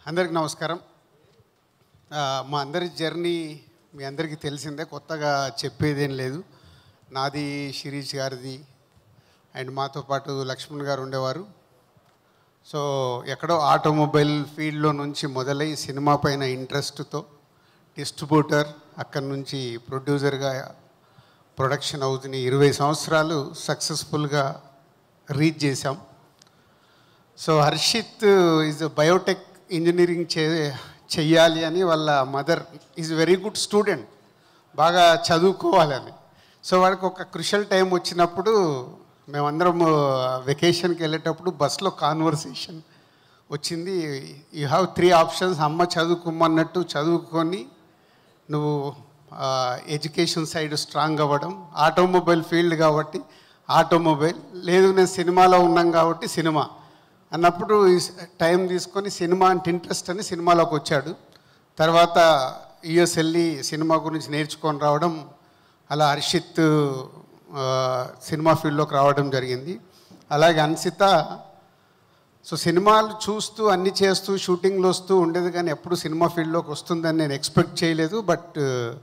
అందరికి నమస్కారం ఆ, మా అందరి జర్నీ మీ అందరికీ తెలిసిందే కొత్తగా చెప్పేదేం లేదు నాది శిరీష్ గారిది అండ్ మాతో పాటు లక్ష్మణ్ గారు ఉండేవారు సో ఎక్కడో ఆటోమొబైల్ ఫీల్డ్లో నుంచి మొదలై సినిమా పైన ఇంట్రెస్ట్తో డిస్ట్రిబ్యూటర్ అక్కడి నుంచి ప్రొడ్యూసర్గా ప్రొడక్షన్ అవుతున్న ఇరవై సంవత్సరాలు సక్సెస్ఫుల్గా రీచ్ చేశాం so Harshith is biotech engineering చే చెయ్యాలి అని వాళ్ళ mother is very good student బాగా చదువుకోవాలని సో వాడికి ఒక క్రుషల్ టైం వచ్చినప్పుడు మేమందరం వెకేషన్కి వెళ్ళేటప్పుడు బస్లో కాన్వర్సేషన్ వచ్చింది యూ హ్యావ్ త్రీ ఆప్షన్స్ అమ్మ చదువుకోమన్నట్టు చదువుకొని నువ్వు ఎడ్యుకేషన్ సైడ్ స్ట్రాంగ్ అవ్వడం ఆటోమొబైల్ ఫీల్డ్ కాబట్టి ఆటోమొబైల్ లేదు నేను సినిమాలో ఉన్నాం కాబట్టి సినిమా అన్నప్పుడు ఈ స- టైం తీసుకొని సినిమా అంటే ఇంట్రెస్ట్ అని సినిమాలోకి వచ్చాడు తర్వాత యుఎస్ వెళ్ళి సినిమా గురించి నేర్చుకొని రావడం అలా హర్షిత్ ఆ, సినిమా ఫీల్డ్లోకి రావడం జరిగింది అలాగే అన్సిత సో సినిమాలు చూస్తూ అన్ని చేస్తూ షూటింగ్లు వస్తూ ఉండేది కానీ ఎప్పుడు సినిమా ఫీల్డ్లోకి వస్తుందని నేను ఎక్స్పెక్ట్ చేయలేదు బట్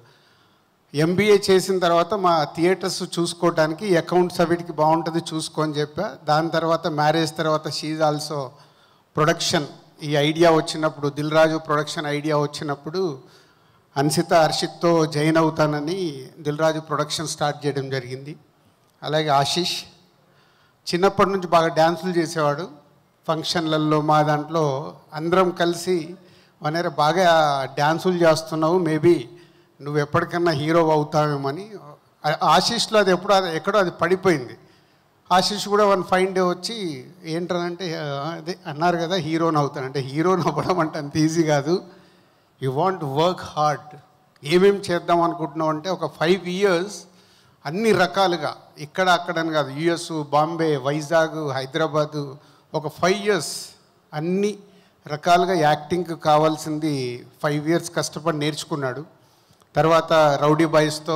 ఎంబీఏ చేసిన తర్వాత మా థియేటర్స్ చూసుకోవడానికి అకౌంట్స్ అవిటికి బాగుంటుంది చూసుకో అని చెప్పా దాని తర్వాత మ్యారేజ్ తర్వాత షీజ్ ఆల్సో ప్రొడక్షన్ ఈ ఐడియా వచ్చినప్పుడు దిల్ రాజు ప్రొడక్షన్ ఐడియా వచ్చినప్పుడు అన్సిత హర్షిత్తో జైన్ అవుతానని దిల్ రాజు ప్రొడక్షన్ స్టార్ట్ చేయడం జరిగింది అలాగే ఆశీష్ చిన్నప్పటి నుంచి బాగా డ్యాన్సులు చేసేవాడు ఫంక్షన్లలో మా దాంట్లో అందరం కలిసి వనేర బాగా డ్యాన్సులు చేస్తున్నావు మేబీ నువ్వు ఎప్పటికన్నా హీరో అవుతావేమని ఆ- ఆశీష్లో అది ఎప్పుడో అది ఎక్కడో అది పడిపోయింది ఆశీష్ కూడా వన్ ఫైన్ డే వచ్చి ఏంటనంటే "ఆ, అదే అన్నారు కదా హీరోని అవుతానంటే హీరోని అవ్వడం అంటే అంత ఈజీ కాదు యు వాంట్ వర్క్ హార్డ్ ఏమేమి చేద్దాం అనుకుంటున్నావు అంటే ఒక ఫైవ్ ఇయర్స్ అన్ని రకాలుగా ఇక్కడ అక్కడని కాదు యుఎస్ బాంబే వైజాగ్ హైదరాబాదు ఒక ఫైవ్ ఇయర్స్ అన్ని రకాలుగా యాక్టింగ్కి కావాల్సింది ఫైవ్ ఇయర్స్ కష్టపడి నేర్చుకున్నాడు తర్వాత రౌడీ బాయ్స్తో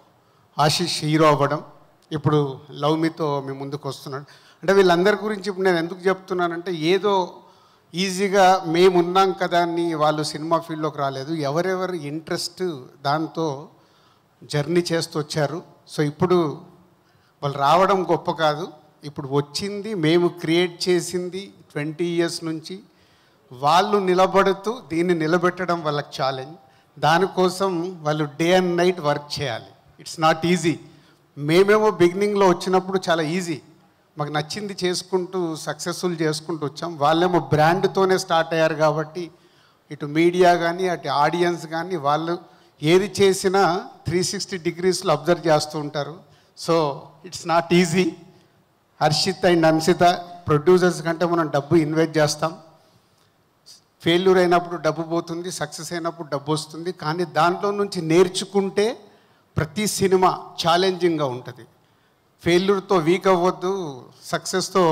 ఆశీష్ హీరో అవ్వడం ఇప్పుడు లవ్ మీతో మీ ముందుకు వస్తున్నాడు అంటే వీళ్ళందరి గురించి ఇప్పుడు నేను ఎందుకు చెప్తున్నానంటే ఏదో ఈజీగా మేము ఉన్నాం కదా అని వాళ్ళు సినిమా ఫీల్డ్లోకి రాలేదు ఎవరెవరు ఇంట్రెస్ట్ దాంతో జర్నీ చేస్తూ వచ్చారు సో ఇప్పుడు వాళ్ళు రావడం గొప్ప కాదు ఇప్పుడు వచ్చింది మేము క్రియేట్ చేసింది ట్వంటీ ఇయర్స్ నుంచి వాళ్ళు నిలబడుతూ దీన్ని నిలబెట్టడం వాళ్ళకి ఛాలెంజ్ దానికోసం వాళ్ళు డే అండ్ నైట్ వర్క్ చేయాలి ఇట్స్ నాట్ ఈజీ మేమేమో బిగినింగ్లో వచ్చినప్పుడు చాలా ఈజీ మాకు నచ్చింది చేసుకుంటూ సక్సెస్ఫుల్ చేసుకుంటూ వచ్చాం వాళ్ళేమో బ్రాండ్తోనే స్టార్ట్ అయ్యారు కాబట్టి ఇటు మీడియా కానీ అటు ఆడియన్స్ కానీ వాళ్ళు ఏది చేసినా త్రీ సిక్స్టీ డిగ్రీస్లో అబ్జర్వ్ చేస్తూ ఉంటారు so it's not easy Harshith and Hanshitha producers కంటే మనం డబ్బు ఇన్వెస్ట్ చేస్తాం ఫెయిల్యూర్ అయినప్పుడు డబ్బు పోతుంది సక్సెస్ అయినప్పుడు డబ్బు వస్తుంది కానీ దాంట్లో నుంచి నేర్చుకుంటే ప్రతి సినిమా ఛాలెంజింగ్గా ఉంటుంది ఫెయిల్యూర్తో వీక్ అవ్వద్దు సక్సెస్తో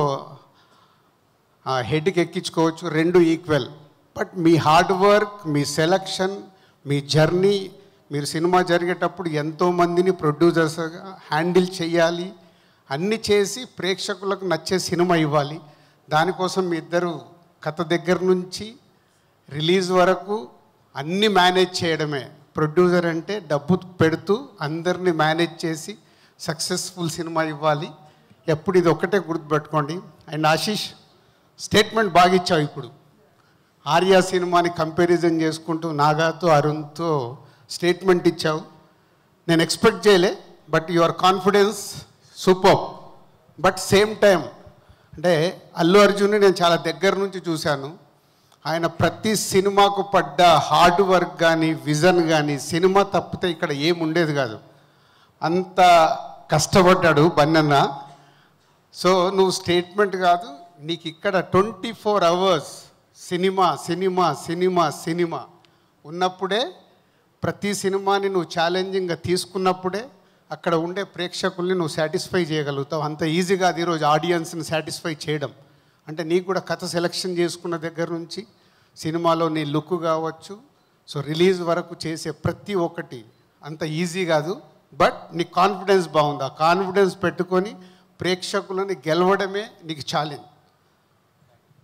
హెడ్కి ఎక్కించుకోవచ్చు రెండు ఈక్వల్ బట్ మీ హార్డ్ వర్క్ మీ సెలక్షన్ మీ జర్నీ మీరు సినిమా జరిగేటప్పుడు ఎంతోమందిని ప్రొడ్యూసర్స్గా హ్యాండిల్ చేయాలి అన్ని చేసి ప్రేక్షకులకు నచ్చే సినిమా ఇవ్వాలి దానికోసం మీ ఇద్దరు కథ దగ్గర నుంచి రిలీజ్ వరకు అన్ని మేనేజ్ చేయడమే ప్రొడ్యూసర్ అంటే డబ్బు పెడుతూ అందరినీ మేనేజ్ చేసి సక్సెస్ఫుల్ సినిమా ఇవ్వాలి ఎప్పుడు ఇది ఒక్కటే గుర్తుపెట్టుకోండి అండ్ ఆశీష్ స్టేట్మెంట్ బాగా ఇచ్చావు ఇప్పుడు ఆర్యా సినిమాని కంపారిజన్ చేసుకుంటూ నాగాతో అరుణ్తో స్టేట్మెంట్ ఇచ్చావు నేను ఎక్స్పెక్ట్ చేయలే but your confidence super but same time అంటే అల్లు అర్జున్ని నేను చాలా దగ్గర నుంచి చూశాను ఆయన ప్రతి సినిమాకు పడ్డ హార్డ్ వర్క్ కానీ విజన్ కానీ సినిమా తప్పితే ఇక్కడ ఏం ఉండేది కాదు అంత కష్టపడ్డాడు బన్నన్న సో నువ్వు స్టేట్మెంట్ కాదు నీకు ఇక్కడ twenty four hours cinema cinema cinema cinema ఉన్నప్పుడే ప్రతి సినిమాని నువ్వు ఛాలెంజింగ్గా తీసుకున్నప్పుడే అక్కడ ఉండే ప్రేక్షకుల్ని నువ్వు సాటిస్ఫై చేయగలుగుతావు అంత ఈజీగా అది ఈరోజు ఆడియన్స్ని సాటిస్ఫై చేయడం అంటే నీకు కూడా కథ సెలెక్షన్ చేసుకున్న దగ్గర నుంచి సినిమాలో నీ లుక్ కావచ్చు సో రిలీజ్ వరకు చేసే ప్రతి ఒక్కటి అంత ఈజీ కాదు బట్ నీ కాన్ఫిడెన్స్ బాగుంది ఆ కాన్ఫిడెన్స్ పెట్టుకొని ప్రేక్షకులని గెలవడమే నీకు ఛాలెంజ్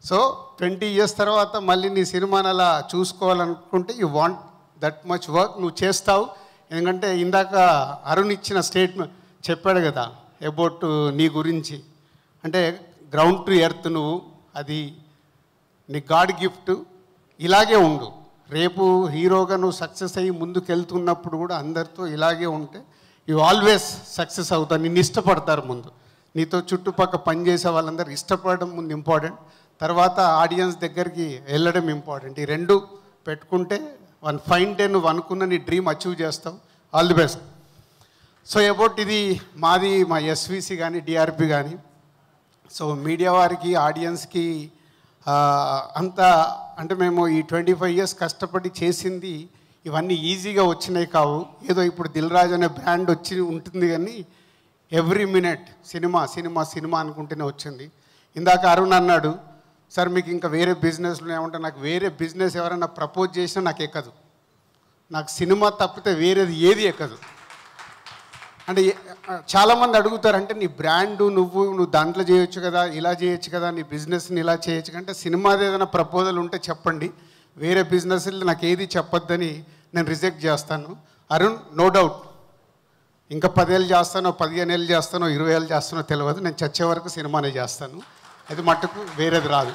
సో ట్వంటీ ఇయర్స్ తర్వాత మళ్ళీ నీ సినిమాని అలా చూసుకోవాలనుకుంటే you want that much work నువ్వు చేస్తావు ఎందుకంటే ఇందాక అరుణ్ ఇచ్చిన స్టేట్మెంట్ చెప్పాడు కదా అబౌట్ నీ గురించి అంటే గ్రౌండ్ టు ఎర్త్ నువ్వు అది నీ గాడ్ గిఫ్ట్ ఇలాగే ఉండు రేపు హీరోగా నువ్వు సక్సెస్ అయ్యి ముందుకు వెళ్తున్నప్పుడు కూడా అందరితో ఇలాగే ఉంటే యు ఆల్వేస్ సక్సెస్ అవుతావు నిన్ను ఇష్టపడతారు ముందు నీతో చుట్టుపక్కల పనిచేసే వాళ్ళందరూ ఇష్టపడడం ముందు ఇంపార్టెంట్ తర్వాత ఆడియన్స్ దగ్గరికి వెళ్ళడం ఇంపార్టెంట్ ఈ రెండు పెట్టుకుంటే వన్ ఫైన్ డే నువ్వు అనుకున్న నీ డ్రీమ్ అచీవ్ చేస్తావు all the best so about ఇది మాది మా ఎస్విసి కానీ డిఆర్పి కానీ సో మీడియా వారికి ఆడియన్స్కి ఆ, అంత అంటే మేము ఈ ట్వంటీ ఫైవ్ ఇయర్స్ కష్టపడి చేసింది ఇవన్నీ ఈజీగా వచ్చినాయి కావు ఏదో ఇప్పుడు దిల్ రాజు అనే బ్రాండ్ వచ్చి ఉంటుంది కానీ every minute cinema cinema cinema అనుకుంటూనే వచ్చింది ఇందాక అరుణ్ అన్నాడు సార్ మీకు ఇంకా వేరే బిజినెస్లు ఏమంటే నాకు వేరే బిజినెస్ ఎవరైనా ప్రపోజ్ చేసినా నాకు ఎక్కదు నాకు సినిమా తప్పితే వేరేది ఏది ఎక్కదు అంటే ఏ- చాలామంది అడుగుతారు అంటే నీ బ్రాండ్ నువ్వు నువ్వు దాంట్లో చేయొచ్చు కదా ఇలా చేయొచ్చు కదా నీ బిజినెస్ని ఇలా చేయొచ్చు కదా. అంటే సినిమాది ఏదైనా ప్రపోజల్ ఉంటే చెప్పండి వేరే బిజినెస్ నాకు ఏది చెప్పొద్దని నేను రిజెక్ట్ చేస్తాను అరుణ్ నో డౌట్ ఇంకా పదేళ్ళు చేస్తానో పదిహేను ఏళ్ళు చేస్తానో ఇరవై ఏళ్ళు చేస్తానో తెలియదు నేను చచ్చే వరకు సినిమానే చేస్తాను అది మట్టుకు వేరేది రాదు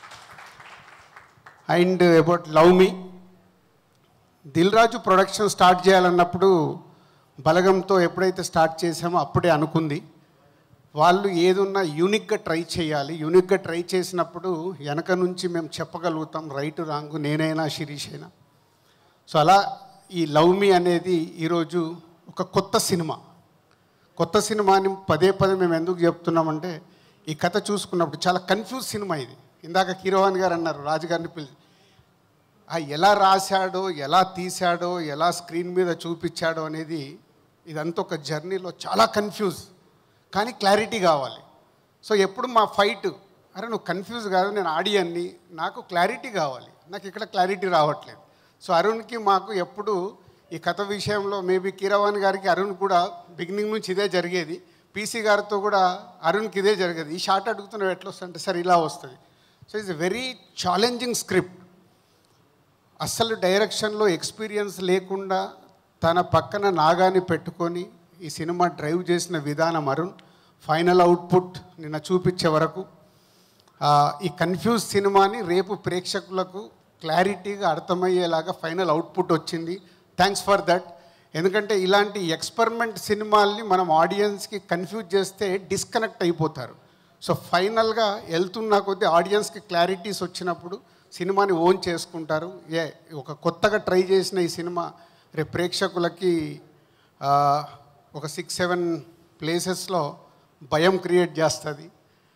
అండ్ అబౌట్ లవ్ మీ దిల్ రాజు ప్రొడక్షన్ స్టార్ట్ చేయాలన్నప్పుడు బలగంతో ఎప్పుడైతే స్టార్ట్ చేసామో అప్పుడే అనుకుంది వాళ్ళు ఏదున్నా యూనిక్గా ట్రై చేయాలి యూనిక్గా ట్రై చేసినప్పుడు వెనక నుంచి మేము చెప్పగలుగుతాం రైట్ రాంగ్ నేనైనా శిరీష్ అయినా సో అలా ఈ లవ్ మీ అనేది ఈరోజు ఒక కొత్త సినిమా కొత్త సినిమాని పదే పదే మేము ఎందుకు చెప్తున్నామంటే ఈ కథ చూసుకున్నప్పుడు చాలా కన్ఫ్యూజ్ సినిమా ఇది ఇందాక కీరవాణి గారు అన్నారు రాజుగారిని పిలిచి ఆ ఎలా రాశాడో ఎలా తీశాడో ఎలా స్క్రీన్ మీద చూపించాడో అనేది ఇదంతా ఒక జర్నీలో చాలా కన్ఫ్యూజ్ కానీ క్లారిటీ కావాలి సో ఎప్పుడు మా ఫైట్ అరే నువ్వు కన్ఫ్యూజ్ కాదు నేను ఆడియన్ని నాకు క్లారిటీ కావాలి నాకు ఇక్కడ క్లారిటీ రావట్లేదు సో అరుణ్కి మాకు ఎప్పుడు ఈ కథ విషయంలో మేబీ కీరవాణి గారికి అరుణ్ కూడా బిగినింగ్ నుంచి ఇదే జరిగేది పీసీ గారితో కూడా అరుణ్కి ఇదే జరిగేది ఈ షార్ట్ అడుగుతున్నావు ఎట్లా వస్తుందంటే సార్ ఇలా వస్తుంది so it's very challenging script అస్సలు డైరెక్షన్లో ఎక్స్పీరియన్స్ లేకుండా తన పక్కన నాగాని పెట్టుకొని ఈ సినిమా డ్రైవ్ చేసిన విధానం అరుణ్ ఫైనల్ అవుట్పుట్ నిన్న చూపించే వరకు ఆ, ఈ కన్ఫ్యూజ్ సినిమాని రేపు ప్రేక్షకులకు క్లారిటీగా అర్థమయ్యేలాగా ఫైనల్ అవుట్పుట్ వచ్చింది థ్యాంక్స్ ఫర్ దట్ ఎందుకంటే ఇలాంటి ఎక్స్పెరిమెంట్ సినిమాల్ని మనం ఆడియన్స్కి కన్ఫ్యూజ్ చేస్తే డిస్కనెక్ట్ అయిపోతారు సో ఫైనల్గా వెళ్తున్న కొద్దీ ఆడియన్స్కి క్లారిటీస్ వచ్చినప్పుడు సినిమాని ఓన్ చేసుకుంటారు ఏ ఒక కొత్తగా ట్రై చేసిన ఈ సినిమా రేపు ప్రేక్షకులకి ఆ, ఒక సిక్స్ సెవెన్ ప్లేసెస్లో భయం క్రియేట్ చేస్తుంది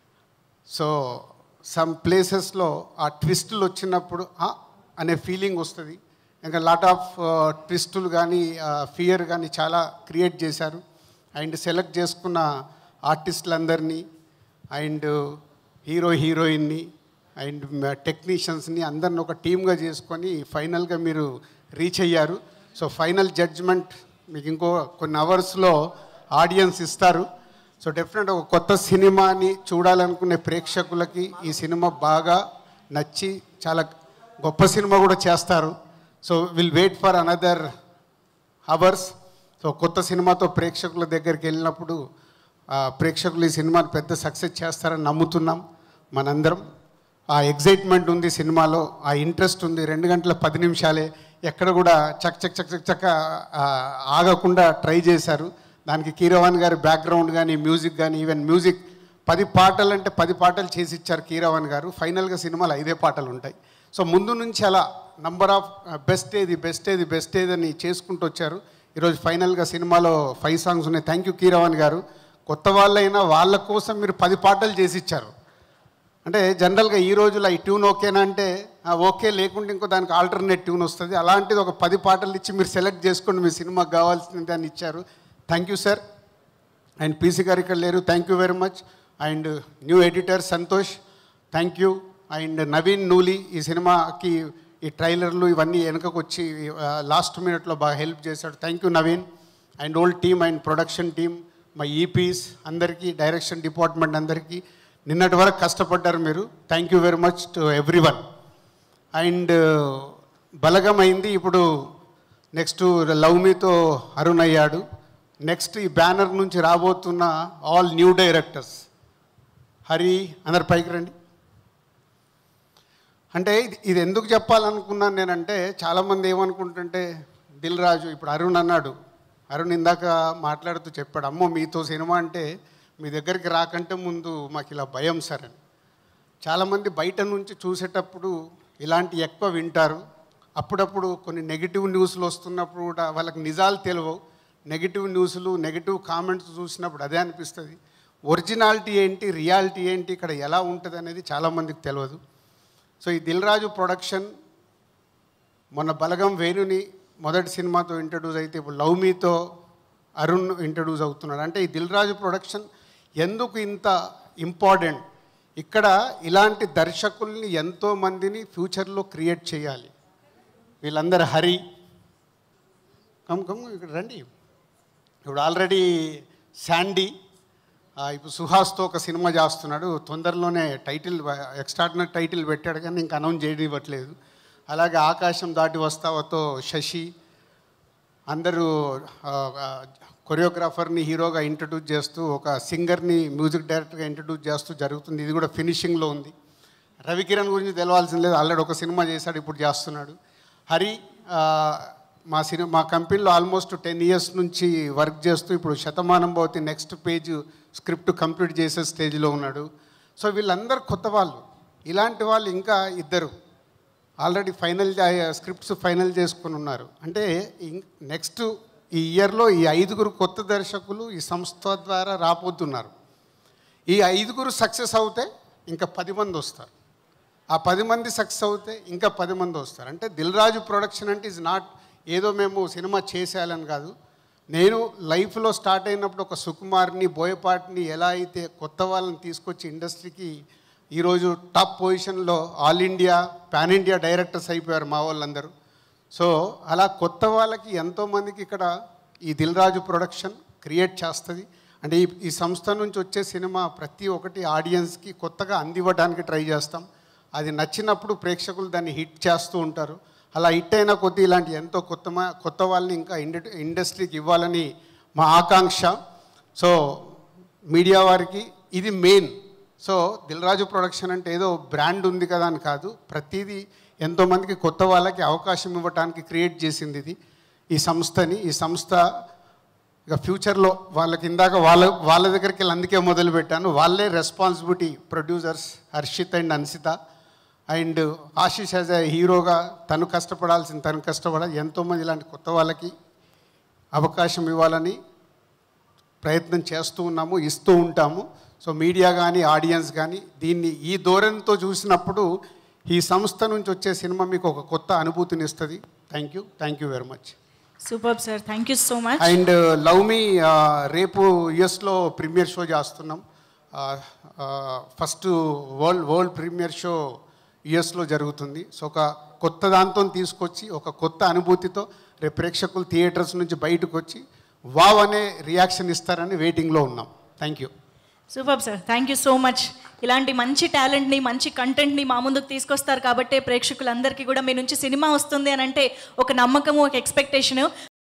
సో సమ్ ప్లేసెస్లో ఆ ట్విస్టులు వచ్చినప్పుడు "ఆ" అనే ఫీలింగ్ వస్తుంది ఇంకా లాట్ ఆఫ్ ట్విస్టులు కానీ ఫియర్ కానీ చాలా క్రియేట్ చేశారు అండ్ సెలెక్ట్ చేసుకున్న ఆర్టిస్టులందరినీ అండ్ హీరో హీరోయిన్ని అండ్ టెక్నీషియన్స్ని అందరిని ఒక టీమ్గా చేసుకొని ఫైనల్గా మీరు రీచ్ అయ్యారు సో ఫైనల్ జడ్జ్మెంట్ మీకు ఇంకో కొన్ని అవర్స్లో ఆడియన్స్ ఇస్తారు సో డెఫినెట్ ఒక కొత్త సినిమాని చూడాలనుకునే ప్రేక్షకులకి ఈ సినిమా బాగా నచ్చి చాలా గొప్ప సినిమా కూడా చేస్తారు so will wait for another hours so కొత్త సినిమాతో ప్రేక్షకుల దగ్గరికి వెళ్ళినప్పుడు ఆ, ప్రేక్షకులు ఈ సినిమాని పెద్ద సక్సెస్ చేస్తారని నమ్ముతున్నాం మనందరం ఆ ఎగ్జైట్మెంట్ ఉంది సినిమాలో ఆ ఇంట్రెస్ట్ ఉంది రెండు గంటల పది నిమిషాలే ఎక్కడ కూడా చక్ చక్ చక్ చక్ చక్క ఆ, ఆగకుండా ట్రై చేశారు దానికి కీరవాణి గారి బ్యాక్గ్రౌండ్ కానీ మ్యూజిక్ కానీ ఈవెన్ మ్యూజిక్ పది పాటలు అంటే పది పాటలు చేసి ఇచ్చారు కీరవాణి గారు ఫైనల్గా సినిమాలో ఐదే పాటలు ఉంటాయి సో ముందు నుంచి అలా నంబర్ ఆఫ్ బెస్ట్ ఏది బెస్ట్ ఏది బెస్ట్ ఏది అని చేసుకుంటూ వచ్చారు ఈరోజు ఫైనల్గా సినిమాలో ఫైవ్ సాంగ్స్ ఉన్నాయి థ్యాంక్ యూ కీరవాణి గారు కొత్త వాళ్ళైనా వాళ్ళ కోసం మీరు పది పాటలు చేసి ఇచ్చారు అంటే జనరల్గా ఈ రోజులో ఈ ట్యూన్ ఓకేనా అంటే ఆ, ఓకే లేకుంటే ఇంకో దానికి ఆల్టర్నేట్ ట్యూన్ వస్తుంది అలాంటిది ఒక పది పాటలు ఇచ్చి మీరు సెలెక్ట్ చేసుకోండి మీ సినిమాకి కావాల్సింది అని ఇచ్చారు thank you sir and PC garu ఇక్కడ లేరు thank you very much and new editor Santosh thank you and Naveen Nooli ఈ సినిమాకి ఈ ట్రైలర్లు ఇవన్నీ వెనకకు వచ్చి లాస్ట్ మినిట్లో బాగా హెల్ప్ చేశాడు thank you Naveen and old team and production team మా ఈపీస్ అందరికీ డైరెక్షన్ డిపార్ట్మెంట్ అందరికీ నిన్నటి వరకు కష్టపడ్డారు మీరు thank you very much to everyone and Balagam అయింది ఇప్పుడు నెక్స్ట్ లవ్ మీతో అరుణ్ అయ్యాడు నెక్స్ట్ ఈ బ్యానర్ నుంచి రాబోతున్న ఆల్ న్యూ డైరెక్టర్స్ హరి అందరు పైకి రండి అంటే ఇది- ఇది ఎందుకు చెప్పాలనుకున్నాను నేనంటే చాలామంది ఏమనుకుంటుంటే దిల్ రాజు ఇప్పుడు అరుణ్ అన్నాడు అరుణ్ ఇందాక మాట్లాడుతూ చెప్పాడు అమ్మో మీతో సినిమా అంటే మీ దగ్గరికి రాకంటే ముందు మాకు ఇలా భయం సార్ అని చాలామంది బయట నుంచి చూసేటప్పుడు ఇలాంటి ఎక్కువ వింటారు అప్పుడప్పుడు కొన్ని నెగిటివ్ న్యూస్లు వస్తున్నప్పుడు కూడా వాళ్ళకి నిజాలు తెలియవు నెగిటివ్ న్యూస్లు నెగిటివ్ కామెంట్స్ చూసినప్పుడు అదే అనిపిస్తుంది ఒరిజినాలిటీ ఏంటి రియాలిటీ ఏంటి ఇక్కడ ఎలా ఉంటుంది అనేది చాలామందికి తెలియదు సో ఈ దిల్ రాజు ప్రొడక్షన్ మొన్న బలగం వేణుని మొదటి సినిమాతో ఇంట్రడ్యూస్ అయితే ఇప్పుడు లవ్ మీతో అరుణ్ ఇంట్రడ్యూస్ అవుతున్నాడు అంటే ఈ దిల్ రాజు ప్రొడక్షన్ ఎందుకు ఇంత ఇంపార్టెంట్ ఇక్కడ ఇలాంటి దర్శకుల్ని ఎంతో మందిని ఫ్యూచర్లో క్రియేట్ చేయాలి వీళ్ళందరూ హరి కమ్ కమ్ ఇక్కడ రండి ఇప్పుడు ఆల్రెడీ శాండీ ఆ, ఇప్పుడు సుహాస్తో ఒక సినిమా చేస్తున్నాడు తొందరలోనే టైటిల్ ఎక్స్ట్రాడినరీ టైటిల్ పెట్టాడు కానీ ఇంకా అనౌన్స్ చేయనివ్వట్లేదు అలాగే ఆకాశం దాటి వస్తావతో శశి అందరూ ఆ, ఆ, కొరియోగ్రాఫర్ని హీరోగా ఇంట్రడ్యూస్ చేస్తూ ఒక సింగర్ని మ్యూజిక్ డైరెక్టర్గా ఇంట్రడ్యూస్ చేస్తూ జరుగుతుంది ఇది కూడా ఫినిషింగ్లో ఉంది రవికిరణ్ గురించి తెలవాల్సిన లేదు ఆల్రెడీ ఒక సినిమా చేశాడు ఇప్పుడు చేస్తున్నాడు హరి ఆ, మా సినిమా మా కంపెనీలో ఆల్మోస్ట్ టెన్ ఇయర్స్ నుంచి వర్క్ చేస్తూ ఇప్పుడు శతమానం భవతి నెక్స్ట్ పేజ్ స్క్రిప్ట్ కంప్లీట్ చేసే స్టేజ్లో ఉన్నాడు సో వీళ్ళందరూ కొత్త వాళ్ళు ఇలాంటి వాళ్ళు ఇంకా ఇద్దరు ఆల్రెడీ ఫైనల్ స్క్రిప్ట్స్ ఫైనల్ చేసుకుని ఉన్నారు అంటే నెక్స్ట్ ఈ ఇయర్లో ఈ ఐదుగురు కొత్త దర్శకులు ఈ సంస్థ ద్వారా రాబోతున్నారు ఈ ఐదుగురు సక్సెస్ అవుతే ఇంకా పది మంది వస్తారు ఆ పది మంది సక్సెస్ అవుతే ఇంకా పది మంది వస్తారు అంటే దిల్ రాజు ప్రొడక్షన్ అంటే ఇస్ నాట్ ఏదో మేము సినిమా చేసేయాలని కాదు నేను లైఫ్లో స్టార్ట్ అయినప్పుడు ఒక సుకుమార్ని బోయపాటిని ఎలా అయితే కొత్త వాళ్ళని తీసుకొచ్చి ఇండస్ట్రీకి ఈరోజు టాప్ పొజిషన్లో all India pan India directors అయిపోయారు మా వాళ్ళందరూ సో అలా కొత్త వాళ్ళకి ఎంతోమందికి ఇక్కడ ఈ దిల్ రాజు ప్రొడక్షన్ క్రియేట్ చేస్తుంది అంటే ఈ ఈ సంస్థ నుంచి వచ్చే సినిమా ప్రతి ఒక్కటి ఆడియన్స్కి కొత్తగా అందివ్వడానికి ట్రై చేస్తాం అది నచ్చినప్పుడు ప్రేక్షకులు దాన్ని హిట్ చేస్తూ ఉంటారు అలా హిట్ అయిన కొద్దీ ఇలాంటి ఎంతో కొత్త మా- కొత్త వాళ్ళని ఇంకా ఇండ ఇండస్ట్రీకి ఇవ్వాలని మా ఆకాంక్ష సో మీడియా వారికి ఇది మెయిన్ సో దిల్రాజు ప్రొడక్షన్ అంటే ఏదో బ్రాండ్ ఉంది కదా అని కాదు ప్రతిదీ ఎంతోమందికి కొత్త వాళ్ళకి అవకాశం ఇవ్వడానికి క్రియేట్ చేసింది ఇది ఈ సంస్థని ఈ సంస్థ ఇక ఫ్యూచర్లో వాళ్ళకి ఇందాక వాళ్ళ వాళ్ళ దగ్గరికి వెళ్ళి అందుకే మొదలు పెట్టాను వాళ్ళే responsibility producers Harshith and Hanshitha and Ashish as a హీరోగా తను కష్టపడాల్సిన తను కష్టపడాలి ఎంతోమంది ఇలాంటి కొత్త వాళ్ళకి అవకాశం ఇవ్వాలని ప్రయత్నం చేస్తూ ఉన్నాము ఇస్తూ ఉంటాము సో మీడియా కానీ ఆడియన్స్ కానీ దీన్ని ఈ ధోరణితో చూసినప్పుడు ఈ సంస్థ నుంచి వచ్చే సినిమా మీకు ఒక కొత్త అనుభూతిని ఇస్తుంది thank you thank you very much super sir thank you so much and love మీ రేపు యుఎస్లో ప్రీమియర్ షో చేస్తున్నాం first world world premiere show యుఎస్లో జరుగుతుంది సో ఒక కొత్త దాంతో తీసుకొచ్చి ఒక కొత్త అనుభూతితో రేపు ప్రేక్షకులు థియేటర్స్ నుంచి బయటకు వచ్చి వావ్ అనే రియాక్షన్ ఇస్తారని వెయిటింగ్లో ఉన్నాం thank you super sir thank you so much ఇలాంటి మంచి టాలెంట్ని మంచి కంటెంట్ని మా ముందుకు తీసుకొస్తారు కాబట్టే ప్రేక్షకులందరికీ కూడా మీ నుంచి సినిమా వస్తుంది అని అంటే ఒక నమ్మకము ఒక ఎక్స్పెక్టేషను